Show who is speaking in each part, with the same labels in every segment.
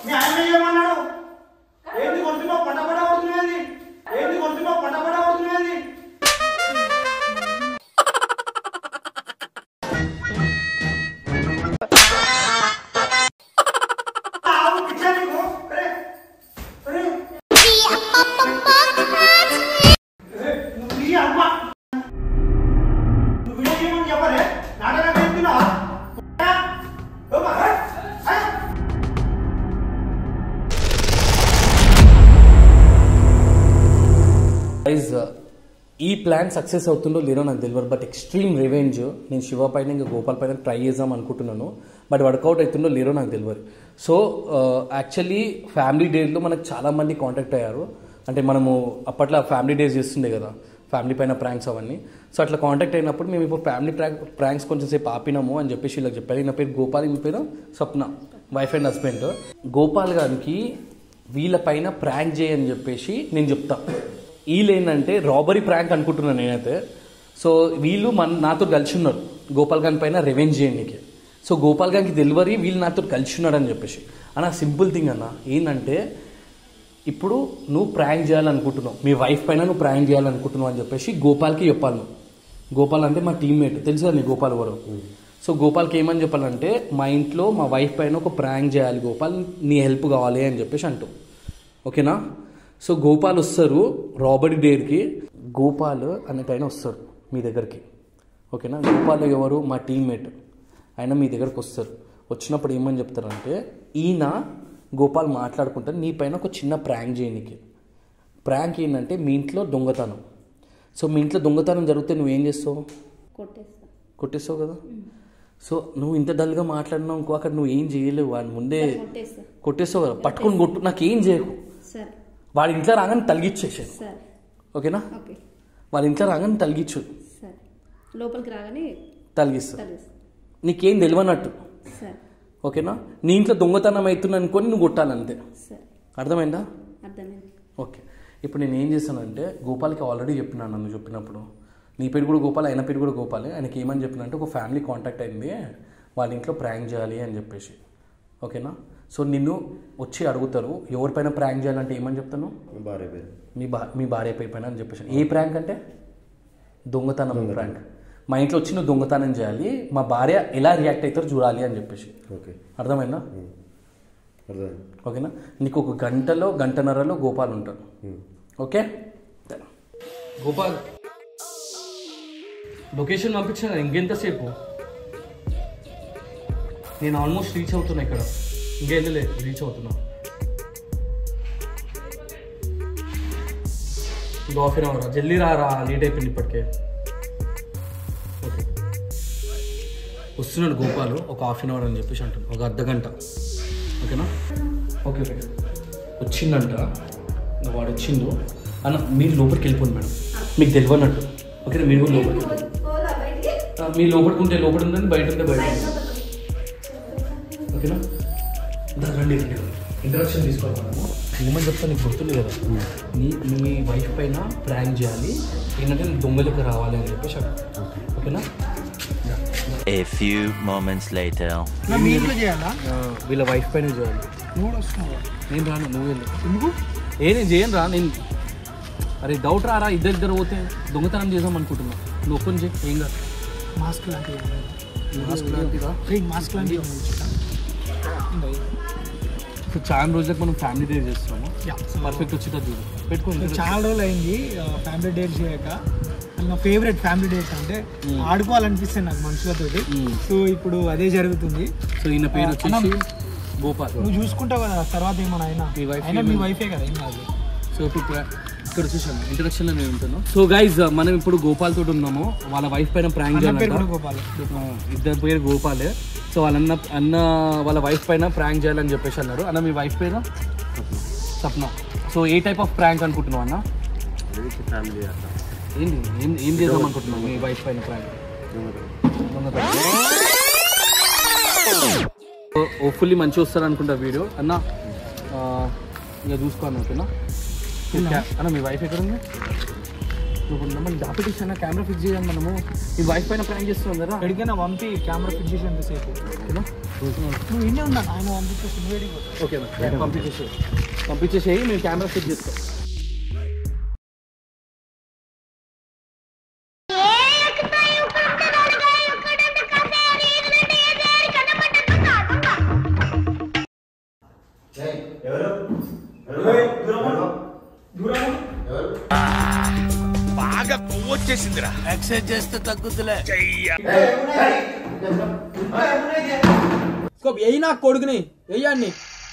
Speaker 1: మీ ఆయన ఏమన్నాడు ఏంది కొడుతున్నావు పటపట కొడుతున్నది ఏంది కొడుతున్నావు పటపట కొడుతున్నది ఆవు పిచ్చా నీకు అరే అరే ఏ, నువ్వు నీ అమ్మ నువ్వు వీడియో చేయమని చెప్పలే నాటకం చేస్తున్నావా
Speaker 2: గైజ్ ఈ ప్లాన్ సక్సెస్ అవుతుందో లేదో నాకు తెలియదు బట్ ఎక్స్ట్రీమ్ రివెంజ్ నేను శివ పైన ఇంకా గోపాల్ పైన ట్రై చేద్దాం అనుకుంటున్నాను బట్ వర్కౌట్ అవుతుందో లేదో నాకు తెలియదు సో యాక్చువల్లీ ఫ్యామిలీ డేస్లో మనకు చాలా మంది కాంటాక్ట్ అయ్యారు అంటే మనము అప్పట్లో ఫ్యామిలీ డేస్ చేస్తుండే కదా ఫ్యామిలీ పైన ప్రాంక్స్ అవన్నీ సో అట్లా కాంటాక్ట్ అయినప్పుడు మేము ఇప్పుడు ఫ్యామిలీ ప్రాంక్ ప్రాంక్స్ కొంచెం సేపు ఆపినాము అని చెప్పేసి వీళ్ళకి చెప్పారు ఈయన పేరు గోపాల్ ఈయన పేరు Swapna wife and husband Gopal గారికి వీళ్ళ పైన ప్రాంక్ చేయని చెప్పేసి నేను చెప్తా వీళ్ళు ఏంటంటే రాబరీ ప్రాంక్ అనుకుంటున్నాను నేనైతే సో వీళ్ళు మన నాతో కలిసి ఉన్నారు గోపాల్ గారి పైన రెవెంజ్ చేయడానికి సో గోపాల్ గారికి డెలివరీ వీళ్ళు నాతో కలిసి ఉన్నారు అని చెప్పేసి అన్న సింపుల్ థింగ్ అన్న ఏంటంటే ఇప్పుడు నువ్వు ప్రాంక్ చేయాలనుకుంటున్నావు మీ వైఫ్ పైన నువ్వు ప్రాంక్ చేయాలనుకుంటున్నావు అని చెప్పేసి గోపాల్కి చెప్పాలి నువ్వు గోపాల్ అంటే మా టీమ్మేట్ తెలుసు కదా నీ గోపాల్ ఎవరు సో గోపాల్కి ఏమని చెప్పాలంటే మా ఇంట్లో మా వైఫ్ పైన ఒక ప్రాంక్ చేయాలి గోపాల్ నీ హెల్ప్ కావాలి అని చెప్పేసి అంటావు ఓకేనా సో గోపాల్ వస్తారు రాబర్ట్ డేర్కి గోపాల్ అనే ఆయన వస్తారు మీ దగ్గరికి ఓకేనా గోపాల్ ఎవరు మా టీమ్మేట్ ఆయన మీ దగ్గరకు వస్తారు వచ్చినప్పుడు ఏమని చెప్తారంటే ఈయన గోపాల్ మాట్లాడుకుంటారు నీ పైన ఒక చిన్న ప్రాంక్ చేయనికి ప్రాంక్ ఏంటంటే మీ ఇంట్లో దొంగతనం సో మీ ఇంట్లో దొంగతనం జరిగితే నువ్వేం చేస్తావు
Speaker 3: కొట్టేస్తా
Speaker 2: కొట్టేస్తావు కదా సో నువ్వు ఇంత డల్గా మాట్లాడినావు ఇంకో అక్కడ నువ్వు ఏం చేయలేవు వాడి ముందే
Speaker 3: కొట్టేస్తా
Speaker 2: కొట్టేస్తావు కదా పట్టుకొని కొట్టు నాకేం చేయకు
Speaker 3: సరే
Speaker 2: వాడి ఇంట్లో రాగానే తలిగిచ్చేసాను
Speaker 3: సరే
Speaker 2: ఓకేనా
Speaker 3: ఓకే
Speaker 2: వాళ్ళ ఇంట్లో రాగానే తలిగించు
Speaker 3: సరే లోపలికి రాగానే
Speaker 2: తలిగిస్తా
Speaker 3: తగ్గిస్తా
Speaker 2: నీకేం తెలియనట్టు
Speaker 3: సరే
Speaker 2: ఓకేనా నీ ఇంట్లో దొంగతనం అవుతుంది అనుకొని నువ్వు కొట్టాలంతే
Speaker 3: సరే
Speaker 2: అర్థమైందా
Speaker 3: అర్థమైంది
Speaker 2: ఓకే ఇప్పుడు నేను ఏం చేశానంటే గోపాల్కి ఆల్రెడీ చెప్పినాను నన్ను చెప్పినప్పుడు నీ పేరు కూడా గోపాల్ ఆయన పేరు కూడా గోపాలే ఆయనకి ఏమని చెప్పినంటే ఒక ఫ్యామిలీ కాంటాక్ట్ అయింది వాళ్ళ ఇంట్లో ప్రాంక్ చేయాలి అని చెప్పేసి ఓకేనా సో నిన్ను వచ్చి అడుగుతారు ఎవరిపైన ప్రాంక్ చేయాలంటే ఏమని చెప్తాను
Speaker 4: భార్య పేరు
Speaker 2: మీ బా మీ భార్య పేరు పైన అని చెప్పేసి ఏ ప్రాంక్ అంటే దొంగతనం ప్రాంక్ మా ఇంట్లో వచ్చి నువ్వు దొంగతనం చేయాలి మా భార్య ఎలా రియాక్ట్ అవుతారో చూడాలి అని చెప్పేసి
Speaker 4: ఓకే
Speaker 2: అర్థమైందా
Speaker 4: అర్థమైంది
Speaker 2: ఓకేనా నీకు ఒక గంటలో గంటన్నరలో గోపాల్ ఉంటాడు ఓకే గోపాల్ లొకేషన్ పంపించాను ఇంకెంతసేపు నేను ఆల్మోస్ట్ రీచ్ అవుతున్నా ఇక్కడ ఇంకెళ్ళలే రీచ్ అవుతున్నా ఇంకో హాఫ్ అన్ అవర్ జల్దీ రా రా లేట్ అయిపోయింది ఇప్పటికే ఓకే వస్తున్నాడు గోపాల్ ఒక హాఫ్ అన్ అవర్ అని చెప్పేసి అంటాను ఒక అర్ధ గంట ఓకేనా ఓకే ఓకే వచ్చిందంట ఇంకా వాడు వచ్చిండు అన్న మీరు లోపలికి వెళ్ళిపోండి మేడం మీకు తెలియనట్టు ఓకేనా మీరు కూడా లోపలికి వెళ్ళిపోండి. ఆ, మీరు లోపలికి ఉంటే లోపల ఉందండి బయట ఉంటే బయట ఉంది. ఓకేనా దా, రండి రండి ఇంట్రడక్షన్ తీసుకోవాలి మనము ఏమని చెప్తా నీకు గుర్తుంది కదా నీ మీ వైఫ్ పైన ప్రాంక్ చేయాలి ఏంటంటే నీకు దొంగలకు రావాలి అని చెప్పేసి అన్నాడు. ఓకేనా
Speaker 5: A few moments later.
Speaker 1: మీ ఇంట్లో చేయాలా
Speaker 2: ఆ, వీళ్ళ వైఫ్ పైన చేయాలి
Speaker 1: నువ్వు కూడా వస్తున్నావా
Speaker 2: నేను రాను నువ్వు వెళ్ళు
Speaker 1: ఎందుకు
Speaker 2: ఏ నేను చేయను రా నేను అరే డౌట్ రారా ఇద్దరు ఇద్దరు పోతే దొంగతనం చేద్దాం అనుకుంటున్నా నువ్వు ఒక్కని చేయి ఏం కాదు
Speaker 1: మాస్క్ లాంటివి
Speaker 2: మాస్క్ లాంటిదా
Speaker 1: ఫ్రీ మాస్క్ లాంటివి ఉన్నాయి.
Speaker 2: సో చాలా రోజులకు మనం ఫ్యామిలీ డే చేస్తున్నాము
Speaker 1: యా.
Speaker 2: పర్ఫెక్ట్ వచ్చేటట్టు చూడు పెట్టుకోండి
Speaker 1: చాలా రోజులు అయింది ఫ్యామిలీ డేస్ చేయక అసలు నా ఫేవరెట్ ఫ్యామిలీ డేస్ అంటే ఆడుకోవాలనిపిస్తుంది నాకు మనుషులతోటి
Speaker 2: మ్మ్.
Speaker 1: సో ఇప్పుడు అదే జరుగుతుంది
Speaker 2: సో ఈయన పేరు
Speaker 1: ఆ,
Speaker 2: వచ్చేసి గోపాల్
Speaker 1: నువ్వు చూసుకుంటావు కదా తర్వాత ఏమైనా అయినా
Speaker 2: మీ wife
Speaker 1: అయినా మీ
Speaker 2: ఏమి-
Speaker 1: వైఫే కదా ఏం కాదు
Speaker 2: సో ఇప్పుడు ప్ర- ఇక్కడ వచ్చేసాను ఇంట్రడక్షన్లో నేను ఉంటాను సో గైజ్ మనం ఇప్పుడు గోపాల్ తోటి ఉన్నాము వాళ్ళ వైఫ్ పైన ప్రాంక్
Speaker 1: అన్న పేరు కూడా
Speaker 2: చేయాలంట
Speaker 1: గోపాల్
Speaker 2: ఆ, ఇద్దరు పేరు గోపాలే సో వాళ్ళ అన్న అన్న వాళ్ళ వైఫ్ పైన ప్రాంక్ చేయాలని చెప్పేసి అన్నారు అన్న మీ వైఫ్ పేరు Sapna so a type of prank అనుకుంటున్నావు అన్న
Speaker 4: ఫ్యామిలీ అట్లా
Speaker 2: ఏంటి ఏం ఏం చేద్దాం అనుకుంటున్నావు మీ వైఫ్ పైన ప్రాంక్ హోప్ఫుల్లీ మంచిగా వస్తారు అనుకుంటా వీడియో అన్న ఆ, ఇక చూసుకోను ఓకేనా క్యా- అన్న మీ వైఫ్ ఎక్కడ ఉంది నువ్వు మనం దాపెట్టేసి అన్న కెమెరా ఫిక్స్ చేయాలి మనము మీ వైఫ్ పైన ప్రాంక్ చేస్తున్నాం కదా
Speaker 1: ఎక్కడికైనా పంపి కెమెరా ఫిట్ చేసి ఎంతసేపు
Speaker 2: ఓకేనా
Speaker 1: నువ్వు ఇన్నే ఉన్నా ఆయన పంపించేసి నువ్వు వేడికి పో.
Speaker 2: ఓకే పంపించేసి పంపించేసేయి మేము కెమెరా సెట్ చేస్తాం
Speaker 6: వెయ్యి నా కొడుకుని వెయ్యండి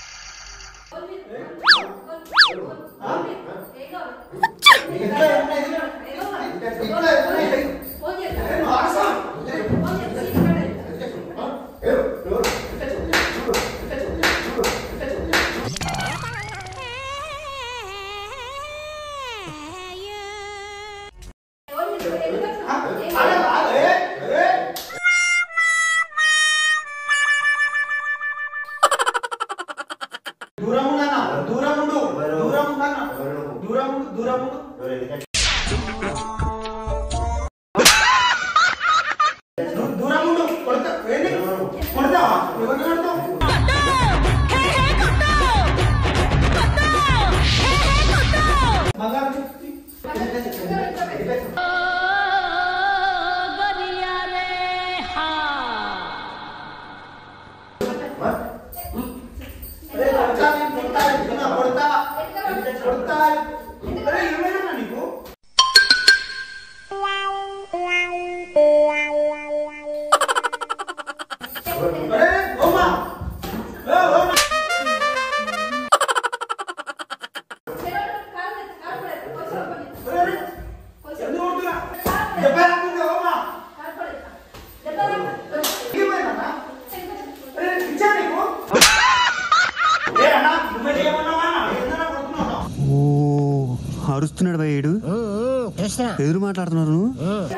Speaker 7: అరుస్తున్నాడు భయ్యుడు ఎదురు మాట్లాడుతున్నారు నువ్వు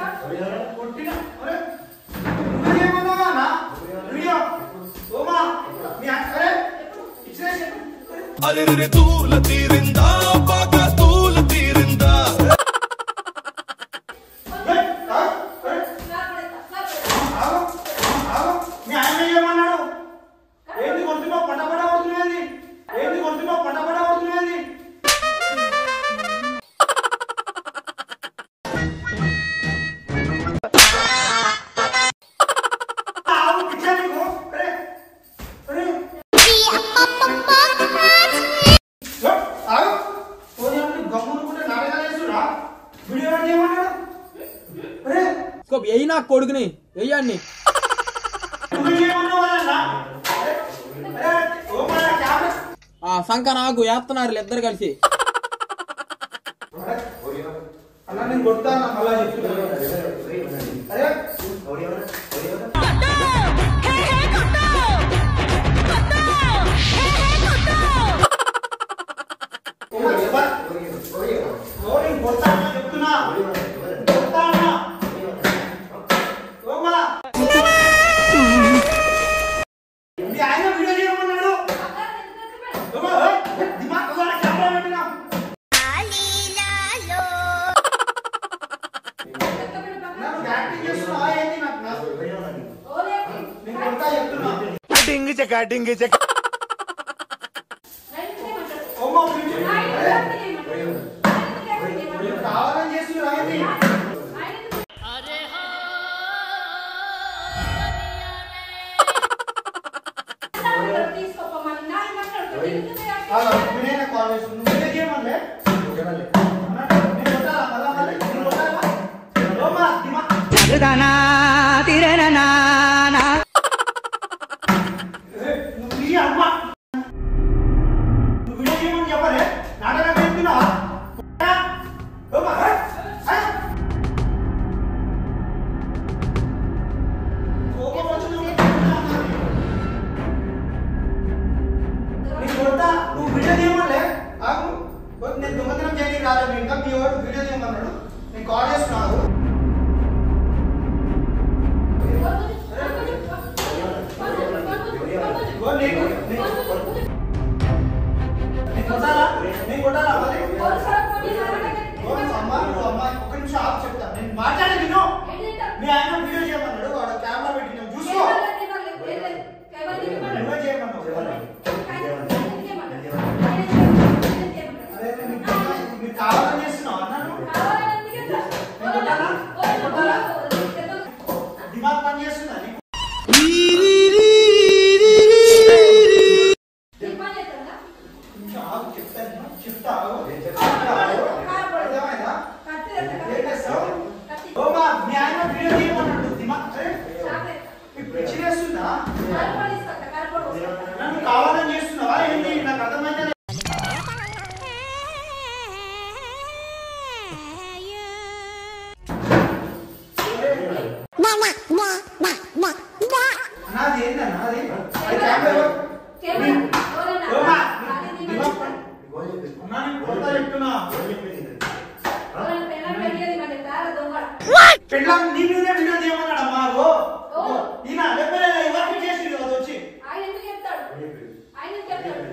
Speaker 6: వెయ్యి నా కొడుకుని వెయ్యండి ఆ సంఖ నాకు వేస్తున్నారు ఇద్దరు కలిసి
Speaker 8: నువ్వు వీడియో చేయమలే
Speaker 1: చేయమన్నావు అదే నీకు మీరు కావాలని చేస్తున్నావు అన్నాను దిమాగ్ పని చేస్తుందా నీకు? ఇంకా ఆగు, చెప్తాను చెప్తా ఆగు. చెప్తా ఆగు. అర్థమైందా? ఏం చేస్తావు? ఓ మా, మీ ఆయన వీడియో తీయమన్నాడు. దిమాగ్ ఏ? మీకు పిచ్చి వేస్తుందా? నన్ను కావాలని చేస్తున్నావా ఏంటి నాకు అర్థమైతే నాది ఏంటన్నా అది అది కెమెరా ఎవరు? ఓమా, దిమాగ్ పని. అన్నా, నేను కొడతా చెప్తున్నా. పెళ్ళాం నీ మీదే వీడియో తీయమన్నాడు అమ్మా ఓ ఓ, ఈయన లేకపోతే ఎవరికి చేసిండు అది వచ్చి
Speaker 3: ఆయన ఎందుకు చెప్తాడు ఆయన ఎందుకు చెప్తాడు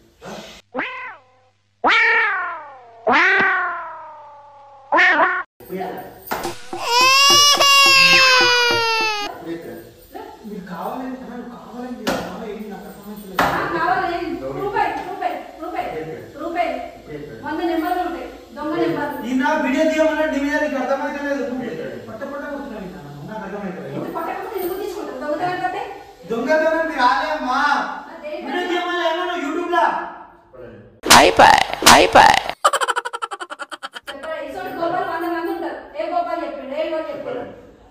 Speaker 1: మీరు కావాలని అన్నాను, కావాలని చేస్తున్నావా ఏంటి నాకు అర్థమైతే
Speaker 3: ఆ, కావాలి రూపాయి రూపాయి రూపాయి రూపాయి వంద నెంబర్లు ఉంటాయి దొంగ నెంబర్లు
Speaker 1: ఈయన వీడియో తీయమన్నాడు నీ మీద నీకు అర్థమైతే లేదు పట్ట పట్ట కొడుతున్నావు ఈయన నన్ను, నాకు అర్థమైతే లేదు.
Speaker 3: ఎందుకు పట్టకపోతే ఎందుకు తీసుకుంటారు దొంగతనం కదే
Speaker 1: దొంగతనం మీరు రాలే అమ్మా వీడియో తీయమని ఏమన్నా యూట్యూబ్ లా
Speaker 3: చెప్పరా ఇసోటి గోపాలు వంద మంది ఉంటారు ఏ గోపాల్ చెప్పిండు ఏ గోపాల్ చెప్పిండు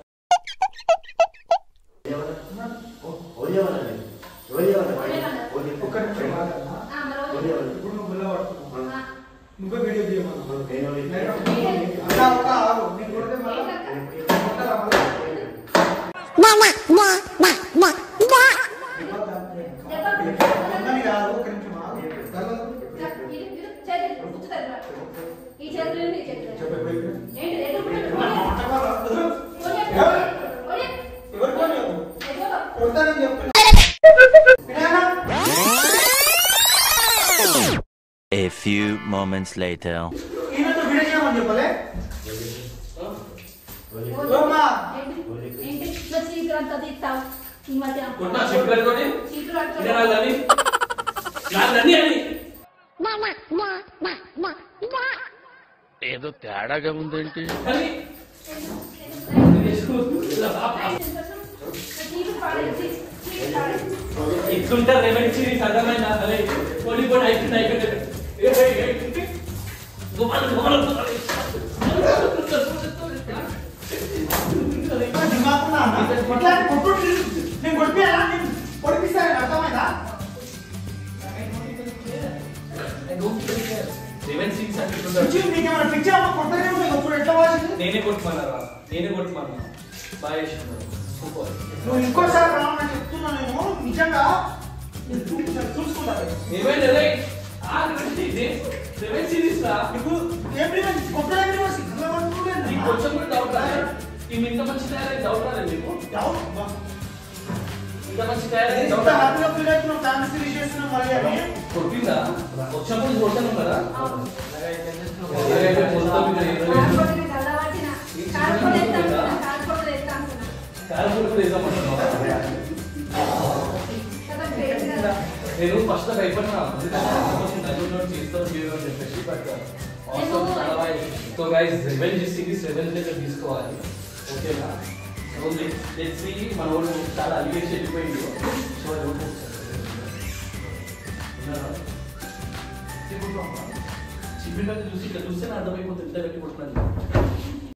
Speaker 1: ఒక్క నిమిషం ఆగమ్మా.
Speaker 3: ఆ, మరి ఎవరు?
Speaker 1: ఇప్పుడు నువ్వు గుల్ల పడుతున్నావు
Speaker 3: ఆ,
Speaker 1: నువ్వే వీడియో తీయమన్నావు అలా ఒక ఆగు నేను కొడితే మళ్ళా కొట్టరా మళ్ళా? దొంగని కాదు ఒక నిమిషం ఆగు.
Speaker 3: చెప్, ఇది, ఇది, చేతులు, గుచ్చుతారు రా. ఈ చేతులు ఈ చేతులు
Speaker 1: చెప్పు, చెప్పు.
Speaker 3: ఏంటి ఎటు పెట్టు,
Speaker 1: మా
Speaker 3: పోనీ.
Speaker 1: మాట కూడా రాదు.
Speaker 3: పోనీ,
Speaker 1: ఎవరు?
Speaker 3: పోనీ.
Speaker 1: ఎవరు ఫోన్ చెప్పు
Speaker 3: ఎటు పో.
Speaker 1: కొడతానని చెప్పు వినాయనా?
Speaker 5: A few moments later.
Speaker 1: ఈయనతో వీడియో చేయమని చెప్పలే ఓమ్మా.
Speaker 3: ఏంటి? ఏంటి? ఇట్లా చీపురు అంతా తీస్తావు ఈ మధ్య
Speaker 2: కొట్టినా చెప్పేది
Speaker 3: చీపురు అంతా
Speaker 2: ఇదే నాదని నాదని అని
Speaker 5: ఏదో తేడాగా ఉందేంటి
Speaker 2: అని
Speaker 3: చీపురు పాడేసి చీపురు పాడేసి
Speaker 2: ఇట్లుంటారు రెవెన్యూ సిరీస్ అర్థమైందా అదే పోటీ పోటీ అయిపోయింది అయిపోయింది ఏ, ఏ, ఏ, గోపాల్ గోపాల్ గోపాల్.
Speaker 1: దిమాగ్ ఉందా అన్న? ఇట్లాంటి కొట్టు నేను కొట్టిపోయానా? నేను కొడిపిస్తాను అర్థమైందా
Speaker 2: రెవెన్యూ సిరీస్ అంటే ఇట్లుంటారు.
Speaker 1: పిచ్చి నీకేమైనా పిచ్చి అమ్మ కొట్టనే ఉంటుంది ఇప్పుడు ఎట్లా వాసింది
Speaker 2: నేనే కొట్టుమన్నారా నేనే కొట్టుమన్నా బాగా చేసినారు సూపర్
Speaker 1: నువ్వు ఇంకోసారి రావని చెప్తున్నా నేను నిజంగా నేను చూ- చూసుకుంటాను
Speaker 2: ఏమైంది అదే ఆ రెవెన్యూ సిరీస్ రా
Speaker 1: నీకు ఏం రివర్స్ కొట్టడం రివర్స్ ఇట్లా
Speaker 2: నీకు
Speaker 1: పట్టుకోలేదు
Speaker 2: కొంచెం కూడా డౌట్ రాలేదు ఈ ఇంత మంచి తయారైంది డౌట్ రాలేదు మీకు ఇంత మంచి తయారైంది
Speaker 1: ఎంత
Speaker 2: డౌట్ రాలేదు
Speaker 1: హ్యాపీగా ఫీల్ అవుతున్నావు ఫ్యామిలీ సిరీస్ చేస్తున్నాం మరి అని
Speaker 2: కొట్టిందా వచ్చినప్పుడు కొట్టాను కదా అలాగైతే మొత్తం మీద ఇరవై ఐదు
Speaker 3: కాకపోతే చల్లబట్టిన కాకపోతే ఎత్తాను కాకపోతే ఎత్తాను
Speaker 2: కాలిఫోర్నియా వేద్దామంటున్నావా?
Speaker 3: కదా పేరు కదా
Speaker 2: నేను ఫస్ట్ భయపడినా కొంచెం తగ్గుతున్నాడు చేస్తాను చేయడం అని చెప్పేసి but so guys revenge series revenge దగ్గర తీసుకోవాలి ఓకేనా సో లెట్స్ సీ మన వాళ్ళు చాలా అలిగేసి వెళ్ళిపోయింది సో చిప్పిన చూసి ఇట్లా చూస్తే అర్థమైపోతుంది ఇంత పెట్టి కొడుతున్నాను